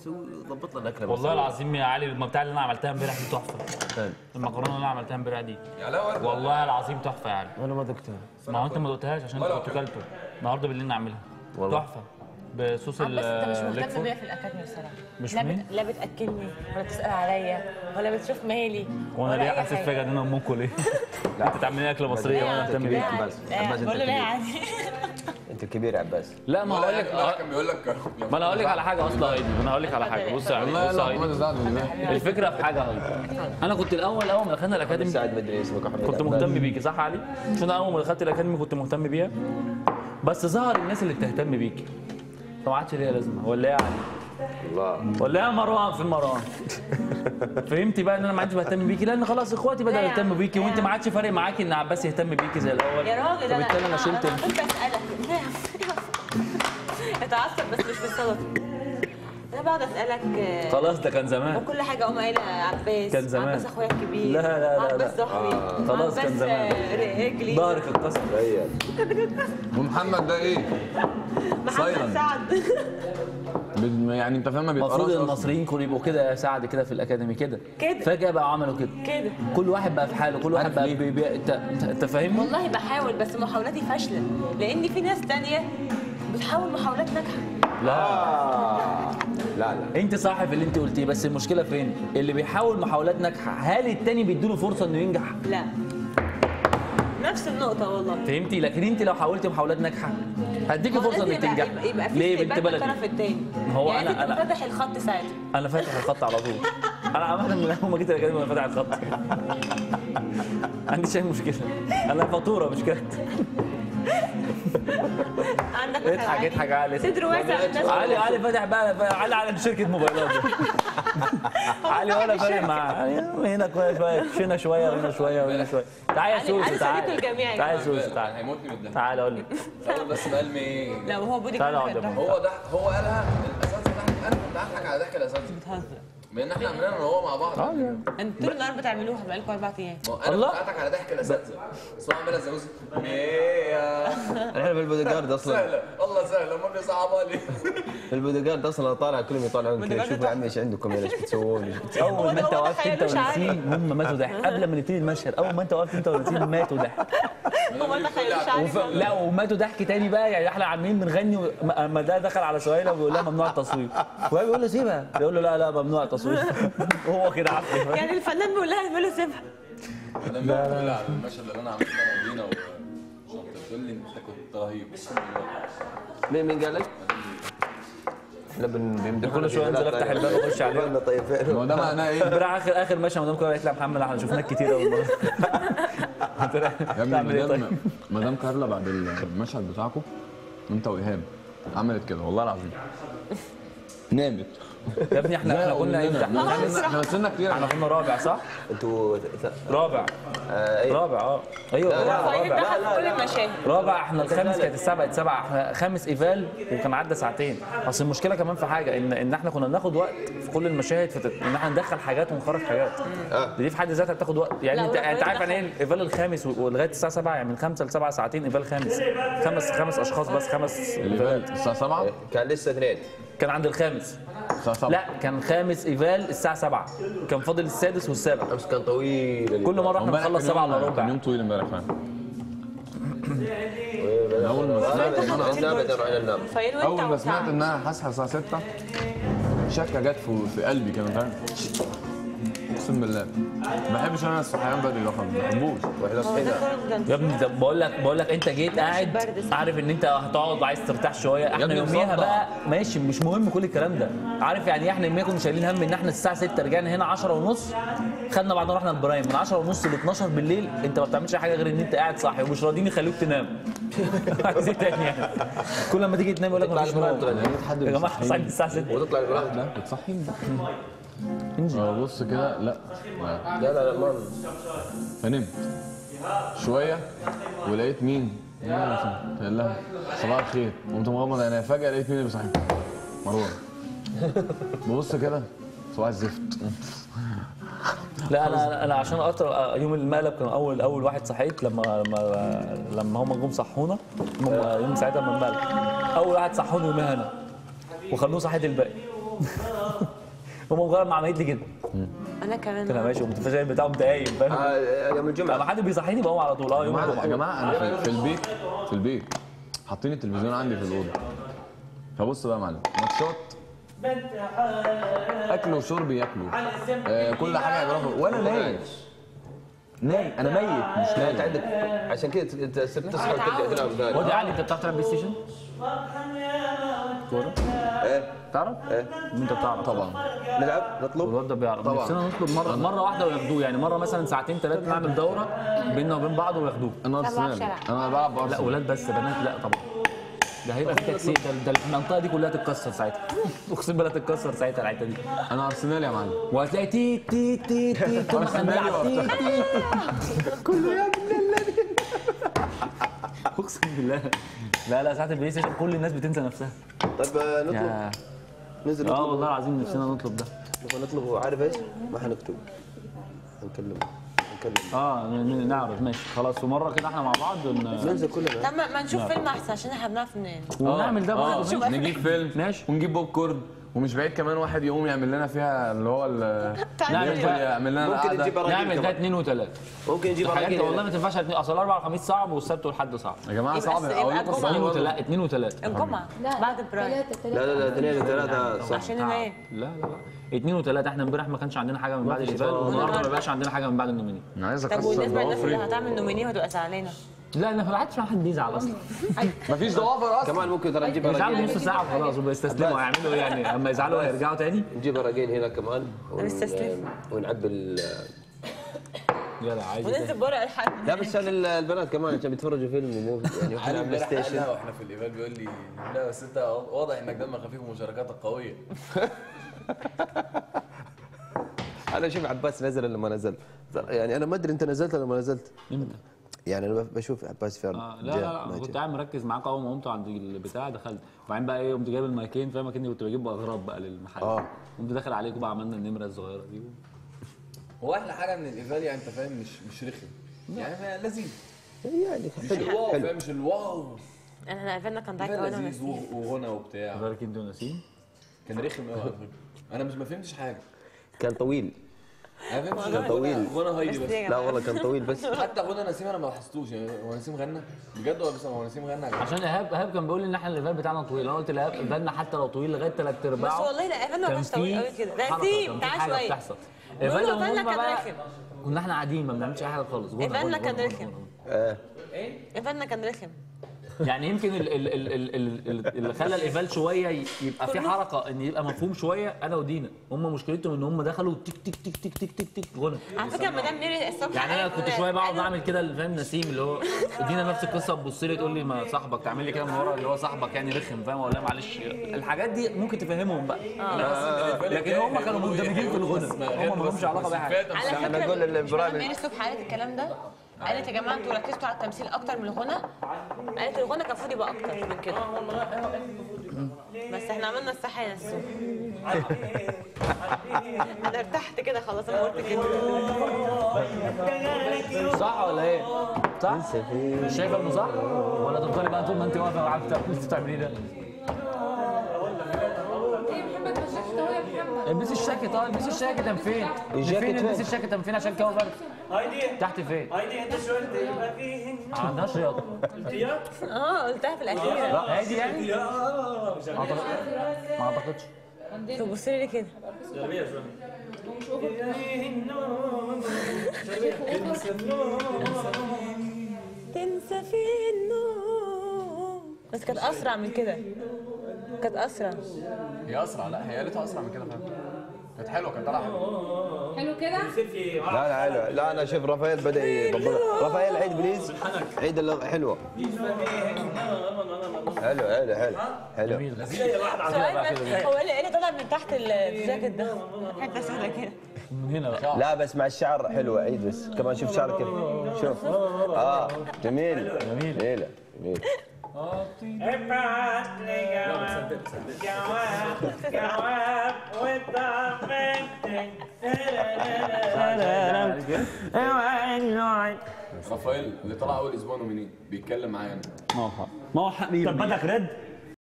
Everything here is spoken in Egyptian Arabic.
يسوي يظبط لنا الاكله والله العظيم يا علي المبتاع اللي انا عملتها امبارح دي تحفه المكرونه اللي انا عملتها امبارح دي يا لا ورد والله العظيم تحفه يا علي انا ما دقتها ما هو انت ما دقتهاش عشان انت ولا كنت كلته النهارده بالليل نعملها والله. تحفه بصوص بس انت مش مهتم الليكفورد بيا في الاكاديمي بصراحه مش لا, مين؟ بت... لا بتاكلني ولا بتسال عليا ولا بتشوف مالي وانا ولا ليه أي حاسس حاجة. فجاه ان انا امكم ليه؟ انت تعملي لي اكله مصريه لا وانا عادي، اهتم لا بيك عادي. بس. لا عباس عادي. انت بقول له لا كبير. عادي انت الكبير يا عباس لا ما هقول لك كان بيقول لك ما انا هقول لك على حاجه اصلا هايدي انا هقول لك على حاجه بص يا والله عيني بص يلا يا محمد هايدي سعد بالله الفكره في حاجه هايدي انا كنت الاول اول ما دخلنا الاكاديمي سعد مدري اسمك محمد كنت عباس. مهتم بيكي صح يا علي؟ مش انا اول ما دخلت الاكاديمي كنت مهتم بيها بس ظهر الناس اللي بتهتم بيكي فما عادش ليها لازمه ولا ايه يا علي؟ الله ولا يا مروان في مروان فهمتي بقى ان انا ما عادش بهتم بيكي لان خلاص اخواتي بداوا لا يا يهتموا عم، بيكي لا وانت يا ما عادش فارق معاكي ان عباس يهتم بيكي زي الاول يا راجل انا فبالتالي انا شلت انا كنت اسالك اتعصب بس مش بالصدف انا بقعد اسالك آه، خلاص ده كان زمان وكل حاجه اقوم قايله عباس كان زمان. عباس اخويا الكبير لا، لا، لا، عباس لا. ظهري خلاص كان عباس، زمان. آه، رجلي ظهرك اتكسر تخيل ومحمد ده ايه؟ محمد silent. سعد بد- يعني انت فاهم ما بيتقراش المفروض أصلاً. المصريين كانوا يبقوا كده يا سعد كده في الاكاديمي كده كده. فجاه بقى عملوا كده كده كل واحد بقى في حاله كل واحد عارف بقى ليه؟ بي بي انت انت- انت فاهمني والله بحاول بس محاولاتي فاشله لان في ناس تانية بتحاول محاولات ناجحه لا آه. لا لا انت صح في اللي انت قلتيه بس المشكله فين اللي بيحاول محاولات ناجحه هل التاني بيديله فرصه انه ينجح لا نفس النقطة والله فهمتي لكن انت لو حاولتي محاولات ناجحه هديكي فرصه لازم انك يبقى- تنجحي يبقى, يبقى في ليه بنت استقبال من بلدي الطرف التاني هو يعني أنا- انت أنا- فاتح الخط ساعتها انا فاتح الخط على طول انا عامه من اول ما جيت الاكاديميه وانا فاتح الخط عندي اي مشكله انا فاتوره مش كارت عندك اضحك اضحك علي صدر واسع الناس علي علي فاتح بقى علي على شركه موبايلات علي ولا فارق معاه هنا كويس شويه هنا شويه وهنا شويه وهنا شويه تعالى يا علي- سوسو علي تعالى صديق الجميع يا تعالى يا جماعة. سوسو تعالى هيموتني بالضحك تعالى اقول لك الاول بس بقى ايه لا وهو بودي تعالى كارد اقعد يا ده. بابا. هو ده هو قالها الاساتذه ده انا كنت هضحك على ضحك الاساتذه بتهزر بما ان احنا عاملينها انا وهو مع بعض انتوا طول النهار بتعملوها بقالكم اربع ايام ما هو انا الله. كنت هضحك على ضحك الاساتذه بس هو عمال يزوز ايه يا احنا في البوديجارد اصلا سهله والله سهله ما بيصعبها لي البوديجارد اصلا طالع كلهم يطالعون كذا البوديجارد شوفوا يا عمي ايش عندكم ايش بتسوون ايش بتسوون اول ما انت هو وقفت انت تخيل مش عارف. ونسيم هم ماتوا ضحك قبل ما نبتدي المشهد اول ما انت وقفت انت ونسيم ماتوا ضحك هو ما تخيلش وف... عارف لا وماتوا ضحك تاني بقى يعني احنا عاملين بنغني و- اما ده دخل على سهيله وبيقول لها ممنوع التصوير وهو بيقول له سيبها يقول له لا لا ممنوع التصوير وهو كده عافيه يعني الفنان بيقول لها بيقول له سيبها لا لا لا المشهد اللي انا عملته انا ودينا وشنطه بتقول لي انت كنت رهيب بسم الله مين مين قال لك؟ احنا بن- بنمدحونا كل شويه في انزل بلاد افتح ثانية. الباب واخش عليه قلنا طيب هو فين ده معناه ايه؟ امبارح اخر اخر مشهد مدام كارلا قالت لي يا محمد احنا شفناك كتير قوي يا ابني تعمل ايه طيب؟ مدام مدام كارلا بعد المشهد بتاعكم انت وايهاب عملت كده والله العظيم نامت يا ابني احنا احنا كنا امتى؟ احنا احنا خامس احنا مثلنا كتير احنا كنا رابع صح؟ انتوا ث- رابع آه، ايه رابع اه ايوه رابع فايد رابع دخل في كل المشاهد رابع احنا الخامس كانت الساعه بقت سبعه احنا خامس ايفال وكان عدى ساعتين اصل المشكله كمان في حاجه ان ان احنا كنا بناخد وقت في كل المشاهد في تت- ان احنا ندخل حاجات ونخرج حاجات دي في حد ذاتها بتاخد وقت يعني لا، انت ولا انت عارف دخل. يعني ايه الايفال الخامس و- ولغايه الساعه 7 يعني من 5 ل 7 ساعتين ايفال خامس خمس خمس اشخاص بس خمس اللي ايفالات فات الساعه 7 كان لسه اثنين كان عند الخامس الساعه 7 لا كان خامس ايفال الساعه 7 كان فاضل السادس والسابع امس كان طويل كل مره احنا بنخلص 7 الا كان ربع يوم طويل امبارح فعلا اول ما سمعت احنا بدنا رحنا ننام فايد وانت اول ما سمعت وسعد. انها هصحى الساعه 6 شكه جت في في قلبي كده فاهم اقسم بالله ما بحبش انا الصحيان بدري ده خالص ما بحبوش واحنا هو صحينا ده خالص ده يا ابني طب بقول لك بقول لك انت جيت قاعد برد صح. عارف ان انت هتقعد عايز ترتاح شويه احنا ابني يوميها مصدع. بقى ماشي مش مهم كل الكلام ده عارف يعني ايه احنا يوميها كنا شايلين هم ان احنا الساعه 6 رجعنا هنا 10 ونص خدنا بعدين رحنا البرايم من 10 ونص ل 12 بالليل انت ما بتعملش أي حاجه غير ان انت قاعد صاحي ومش راضيين يخلوك تنام عايز ايه تاني يعني كل لما تيجي تنام يقول لك تطلع مفيش البرايم نوم ترى يا جماعه احنا صاحيين الساعه 6 وتطلع البرايم لا بتصحيني اه بص كده لا لا. لا لا لا ما فنمت شويه ولقيت مين؟ قال لها صباح الخير قمت مغمض عينيا فجاه لقيت مين اللي بيصحيني؟ مروان ببص كده صباح الزفت لا انا انا عشان اكتر يوم المقلب كان اول اول واحد صحيت لما لما لما هم جم صحونا هم يوم ساعتها من المقلب اول واحد صحوني يومها انا وخلوه صحيت الباقي هو مجرد ما عملت لي كده انا كمان قلت لها ماشي قمت فاهم بتاعهم تايم فاهم آه، يوم لما الجمعه حد بيصحيني بقوم على طول اه يا يوم جماعه يا الجمعه جماعه انا في, في البيت في البيت حاطين التلفزيون عندي في الاوضه فبص بقى يا معلم ماتشات اكل وشرب ياكلوا آه كل حاجه يعملوها وانا نايم نايم انا ميت مش لا انت نايم عندك عشان كذا انت صرت تصحى وترجع تلعب ثاني ودي علي انت بتعرف تلعب بلاي ستيشن؟ كوره؟ ايه تعرف؟ ايه انت بتعرف طبعا نلعب نطلب والواد ده بيعرف طبعا. نفسنا نطلب مره مره واحده وياخدوه يعني مره مثلا ساعتين ثلاثه نعمل دوره بيننا وبين بعض وياخدوه انا ارسنال انا بلعب لا بارسنال ولاد بس بنات لا طبعا ده هيبقى في تكسير ده, ده المنطقه دي كلها تتكسر ساعتها اقسم بالله تتكسر ساعتها الحته دي انا ارسنال يا معلم وهتلاقي تي تي تي تي كل ما أرسنالي بنلعب تي وبتاع. تي كله يا ابن الذين اقسم بالله لا لا ساعه البلاي ستيشن كل الناس بتنسى نفسها طيب آه، نطلب يا ننزل اه نطلب والله العظيم نفسنا نطلب ده نبغى نطلب عارف ايش؟ ما حنكتب نكلم نكلم اه ن- ن- نعرف ماشي خلاص ومره كده احنا مع بعض ون... ننزل كلنا طب ما ما نشوف فيلم احسن عشان احنا بنعرف منين ونعمل ده آه، برضه ماشي. نجيب فيلم ماشي. ونجيب بوب كورن ومش بعيد كمان واحد يقوم يعمل لنا فيها اللي هو ال- نعمل يدخل بقى يعمل لنا ممكن قعده نجيب اراجيل نعمل ده كمان اثنين وثلاثه ممكن نجيب حاجات اراجيل والله ما تنفعش اتنين اصل الاربع والخميس صعب والسبت والحد صعب يا جماعه يبقى صعب س- اقول يبقى لكم الجمعة. صعب اثنين برضه. وثلاثه اثنين وثلاثه الجمعة بعد برايم لا لا لا اثنين وثلاثة صح عشان ايه؟ لا لا لا اثنين وثلاثه احنا امبارح ما كانش عندنا حاجه من بعد الايفال والنهارده ما بقاش عندنا حاجه من بعد النوميني انا عايز طب اكسر والنسبة للناس اللي ضوافري هتعمل نومينيه وهتبقى زعلانة لا انا ما حدش حد بيزعل اصلا مفيش ضوافر اصلا كمان ممكن ترى نجيب بيزعلوا اراجيل نص ساعه وخلاص وبيستسلموا هيعملوا ايه يعني اما يزعلوا هيرجعوا تاني نجيب اراجيل هنا كمان ون- نستسلم. ونعبي ال يلا عايز وننزل برا الحد لا بس عشان ال- البنات كمان عشان بيتفرجوا فيلم ومو يعني واحنا علي على بلاي امبارح قالها ستيشن واحنا في الايفال بيقول لي لا بس انت واضح انك دمك خفيف ومشاركاتك قويه انا شوف عباس نزل ولا ما نزل يعني انا ما ادري انت نزلت ولا ما نزلت امتى؟ يعني انا بشوف عباس فعلا آه لا جاء، لا ما لا كنت جاء. قاعد مركز معاكم اول ما قمت عند البتاع دخلت وبعدين بقى ايه قمت جايب المايكين فاهم كني كنت بجيب اغراض بقى للمحل آه. قمت داخل عليكم بقى عملنا النمره الصغيره دي هو احلى حاجه ان الايفال يعني انت فاهم مش مش رخم يعني ما لذيذ يعني مش حلو الواو حلو فاهم مش الواو احنا قفلنا كان ضحك كان وانا لذيذ ونسيم و- وغنى وبتاع بارك انت ونسيم كان رخم قوي على فكره انا مش ما فهمتش حاجه كان طويل انا ما فهمتش كان غنى- طويل. غنى هايدي بس بس ليه؟ لا والله كان طويل بس حتى غنى نسيم انا ما لاحظتوش يعني هو نسيم غنى بجد ولا بس هو نسيم غنى يا جماعة؟ عشان ايهاب ايهاب كان بيقول لي ان احنا الايفال بتاعنا طويل انا قلت لايهاب ايفالنا حتى لو طويل لغايه ثلاث ارباعه بس والله لا قفلنا ما كان كانش طويل في قوي كده حركة، نسيم كان في تعال حاجة شوية بتحصل نقول ايفال له هم إيفالنا كان بقى رخم. كنا احنا قاعدين ما بنعملش اي حاجه خالص جونا- إيفالنا جونا- كان جونا- رخم. جونا. آه. قفلنا كان رخم يعني يمكن ال- ال- ال- ال- ال- ال- اللي خلى الايفال شويه ي- يبقى في حركه ان يبقى مفهوم شويه انا ودينا هم مشكلتهم ان هم دخلوا تك تك تك تك تك تك تك غنى على فكرة مدام ميري الصبح يعني انا قالت- كنت شويه بقعد قالت- اعمل كده فاهم نسيم اللي هو دينا نفس القصه تبص لي تقول لي ما صاحبك تعمل لي كده من ورا اللي هو صاحبك يعني رخم فاهم ولا معلش الحاجات دي ممكن تفهمهم بقى لكن هم كانوا مندمجين في الغنى هم ما لهمش علاقه باي حاجه على فكرة أنا أقول مدام البرامج ميري الصبح قالت الكلام ده قالت يا جماعه انتوا ركزتوا على التمثيل اكتر من الغنى قالت الغنى كان المفروض يبقى اكتر من كده بس احنا عملنا الصح يا نسوم انا ارتحت كده خلاص انا قلت كده صح ولا ايه؟ صح؟ مش شايفه انه صح؟ ولا تفضلي بقى طول ما انت واقفه وعارفه اللي انت بتعمليه ده؟ ايه محمد ما شافش هو يا محمد البسي الشاكيت اه البسي الشاكيت كان فين؟ الجاكيت فين فين؟ البسي الشاكيت كان فين عشان الجو برد؟ هايدي تحت فين؟ هايدي انت شو قلت يبقى فيه ما عندهاش رياضه احتياط؟ اه قلتها في الاخير هادي يعني؟ اه ما أعتقد- ما اعتقدش تبص لي كده جلبيه شو تنسى في النوم بس كانت اسرع من كده كانت اسرع هي اسرع لا هي قالتها اسرع من كده فعلا كانت حلوه كانت طالعه حلوه حلو كده في لا لا حلو لا انا شوف رافائيل بدا يطبلها رافائيل عيد بليز عيد اللغة حلوه حلو حلو حلو حلو سؤال بس هو ايه اللي طلع من تحت الجاكيت ده حته سهله كده من هنا بقى لا بس مع الشعر حلوه عيد بس كمان شوف شعر كيف شوف اه جميل جميل جميله جميل ابعت لي جواب جواب جواب وطمنتك رافائيل اللي طلع اول اسبوع نومينين بيتكلم معايا انا ما هو حبيبي طب بدك رد؟